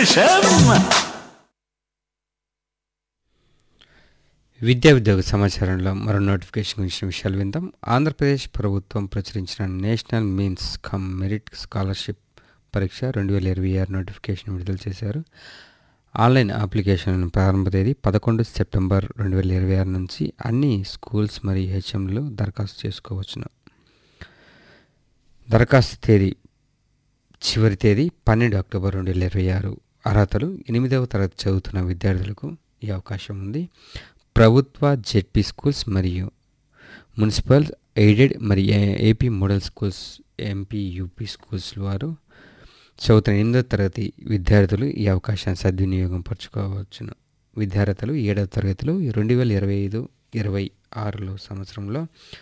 విశేషం విద్యా ఉద్యోగ సమాచారంలో మరో నోటిఫికేషన్ గురించిన విషయాలు విందాం ఆంధ్రప్రదేశ్ ప్రభుత్వం ప్రచురించిన national means come merit scholarship పరీక్ష రెండు వేల ఇరవై ఆరు నోటిఫికేషన్ విడుదల చేశారు ఆన్లైన్ అప్లికేషన్ ప్రారంభ తేదీ పదకొండు సెప్టెంబర్ రెండు వేల ఇరవై ఆరు నుంచి అన్ని స్కూల్స్ మరియు హెచ్ఎంలు దరఖాస్తు చేసుకోవచ్చును దరఖాస్తు తేదీ చివరి తేదీ పన్నెండు అక్టోబర్ రెండు వేల ఇరవై ఆరు అర్హతలు ఎనిమిదవ తరగతి చదువుతున్న విద్యార్థులకు ఈ అవకాశం ఉంది ప్రభుత్వ జెడ్పీ స్కూల్స్ మరియు మున్సిపల్ ఎయిడెడ్ మరియు A- AP model schools MP UP schools వారు చదువుతున్న ఎనిమిదవ తరగతి విద్యార్థులు ఈ అవకాశాన్ని సద్వినియోగం పరచుకోవచ్చును విద్యార్థులు ఏడవ తరగతిలో రెండు వేల ఇరవై ఐదు ఇరవై ఆరులో సంవత్సరంలో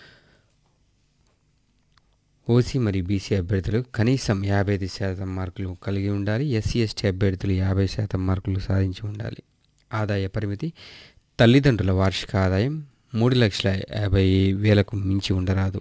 ఓసీ మరియు బీసీ అభ్యర్థులు కనీసం యాభై ఐదు శాతం మార్కులు కలిగి ఉండాలి ఎస్సీ ఎస్టీ అభ్యర్థులు యాభై శాతం మార్కులు సాధించి ఉండాలి ఆదాయ పరిమితి తల్లిదండ్రుల వార్షిక ఆదాయం మూడు లక్షల యాభై వేలకు మించి ఉండరాదు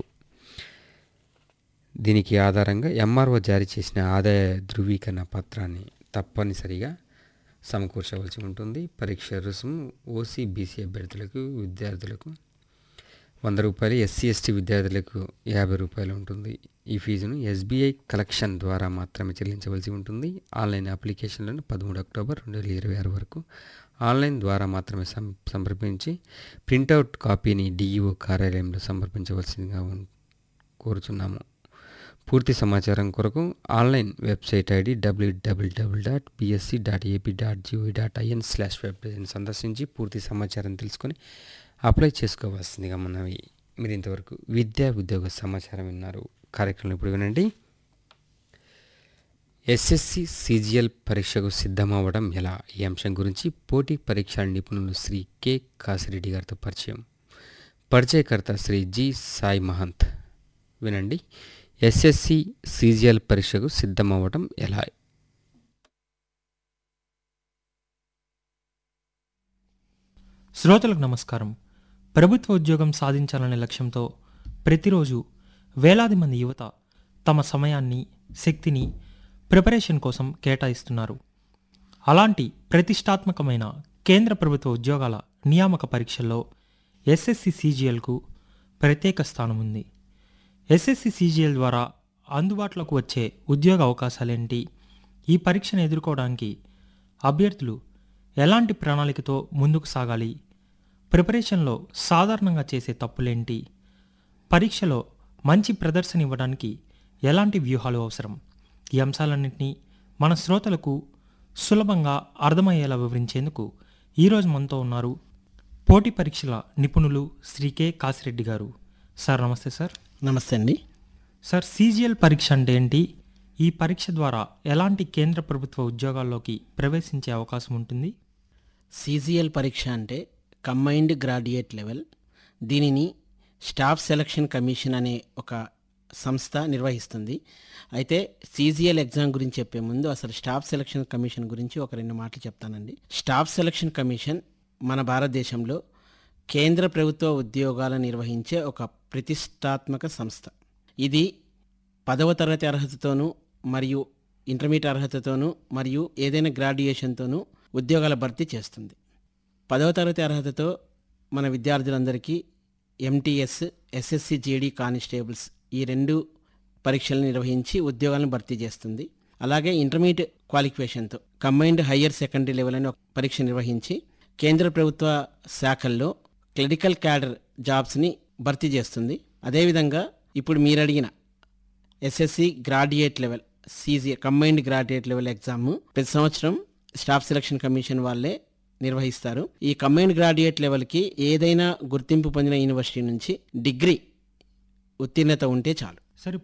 దీనికి ఆధారంగా ఎంఆర్ఓ జారీ చేసిన ఆదాయ ధృవీకరణ పత్రాన్ని తప్పనిసరిగా సమకూర్చవలసి ఉంటుంది పరీక్ష రుసుము ఓసీ బీసీ అభ్యర్థులకు విద్యార్థులకు వంద రూపాయలు ఎస్సీ ఎస్టీ విద్యార్థులకు యాభై రూపాయలు ఉంటుంది ఈ ఫీజును ఎస్బీఐ కలెక్షన్ ద్వారా మాత్రమే చెల్లించవలసి ఉంటుంది ఆన్లైన్ అప్లికేషన్లను పదమూడు అక్టోబర్ రెండు వేల ఇరవై ఆరు వరకు ఆన్లైన్ ద్వారా మాత్రమే సం సంప్రదించి ప్రింటౌట్ కాపీని డిఈఓ కార్యాలయంలో సమర్పించవలసిందిగా ఉన్- కోరుచున్నాము పూర్తి సమాచారం కొరకు ఆన్లైన్ వెబ్సైట్ ఐడి డబ్ల్యూడబ్ల్యూడబ్ల్యూ dot BSC dot AP dot GOV dot IN slash web పేజ్ని సందర్శించి పూర్తి సమాచారం తెలుసుకొని అప్లై చేసుకోవాల్సిందిగా మనవి మీరు ఇంతవరకు విద్యా ఉద్యోగ సమాచారం విన్నారు కార్యక్రమం ఇప్పుడు వినండి ఎస్ఎస్సి సిజిఎల్ పరీక్షకు సిద్ధమవ్వడం ఎలా ఈ అంశం గురించి పోటీ పరీక్షా నిపుణులు శ్రీ కె కాసిరెడ్డి గారితో పరిచయం పరిచయకర్త శ్రీ జి సాయి మహంత్ వినండి ఎస్ఎస్సి సిజిఎల్ పరీక్షకు సిద్ధమవ్వడం ఎలా శ్రోతలకు నమస్కారం ప్రభుత్వ ఉద్యోగం సాధించాలనే లక్ష్యంతో ప్రతిరోజు వేలాది మంది యువత తమ సమయాన్ని శక్తిని ప్రిపరేషన్ కోసం కేటాయిస్తున్నారు అలాంటి ప్రతిష్టాత్మకమైన కేంద్ర ప్రభుత్వ ఉద్యోగాల నియామక పరీక్షల్లో ఎస్ఎస్సి సిజిఎల్కు ప్రత్యేక స్థానం ఉంది ఎస్ఎస్సి సిజిఎల్ ద్వారా అందుబాటులోకి వచ్చే ఉద్యోగ అవకాశాలేంటి ఈ పరీక్షను ఎదుర్కోవడానికి అభ్యర్థులు ఎలాంటి ప్రణాళికతో ముందుకు సాగాలి ప్రిపరేషన్లో సాధారణంగా చేసే తప్పులేంటి పరీక్షలో మంచి ప్రదర్శన ఇవ్వడానికి ఎలాంటి వ్యూహాలు అవసరం ఈ అంశాలన్నింటినీ మన శ్రోతలకు సులభంగా అర్థమయ్యేలా వివరించేందుకు ఈరోజు మనతో ఉన్నారు పోటీ పరీక్షల నిపుణులు శ్రీ కె కాసిరెడ్డి గారు సార్ నమస్తే సార్ నమస్తే అండి సార్ సీజీఎల్ పరీక్ష అంటే ఏంటి ఈ పరీక్ష ద్వారా ఎలాంటి కేంద్ర ప్రభుత్వ ఉద్యోగాల్లోకి ప్రవేశించే అవకాశం ఉంటుంది సీజీఎల్ పరీక్ష అంటే కంబైన్డ్ గ్రాడ్యుయేట్ లెవెల్ దీనిని స్టాఫ్ సెలక్షన్ కమిషన్ అనే ఒక సంస్థ నిర్వహిస్తుంది అయితే సీజీఎల్ ఎగ్జామ్ గురించి చెప్పే ముందు అసలు స్టాఫ్ సెలక్షన్ కమిషన్ గురించి ఒక రెండు మాటలు చెప్తానండి స్టాఫ్ సెలక్షన్ కమిషన్ మన భారతదేశంలో కేంద్ర ప్రభుత్వ ఉద్యోగాలను నిర్వహించే ఒక ప్రతిష్టాత్మక సంస్థ ఇది పదవ తరగతి అర్హతతోనూ మరియు ఇంటర్మీడియట్ అర్హతతోనూ మరియు ఏదైనా గ్రాడ్యుయేషన్తోనూ ఉద్యోగాల భర్తీ చేస్తుంది పదవ తరగతి అర్హతతో మన విద్యార్థులందరికీ ఎంటీఎస్ ఎస్ఎస్సి జేడీ కానిస్టేబుల్స్ ఈ రెండు పరీక్షలు నిర్వహించి ఉద్యోగాలను భర్తీ చేస్తుంది అలాగే ఇంటర్మీడియట్ క్వాలిఫికేషన్తో కంబైన్డ్ హయ్యర్ సెకండరీ లెవెల్ అని ఒక పరీక్ష నిర్వహించి కేంద్ర ప్రభుత్వ శాఖల్లో క్లరికల్ క్యాడర్ జాబ్స్ని భర్తీ చేస్తుంది అదేవిధంగా ఇప్పుడు మీరు అడిగిన SSC graduate level CG combined graduate level exam ప్రతి సంవత్సరం స్టాఫ్ సెలక్షన్ కమిషన్ వాళ్ళే నిర్వహిస్తారు ఈ కంబైన్డ్ గ్రాడ్యుయేట్ లెవెల్కి ఏదైనా గుర్తింపు పొందిన యూనివర్సిటీ నుంచి డిగ్రీ ఉత్తీర్ణత ఉంటే చాలు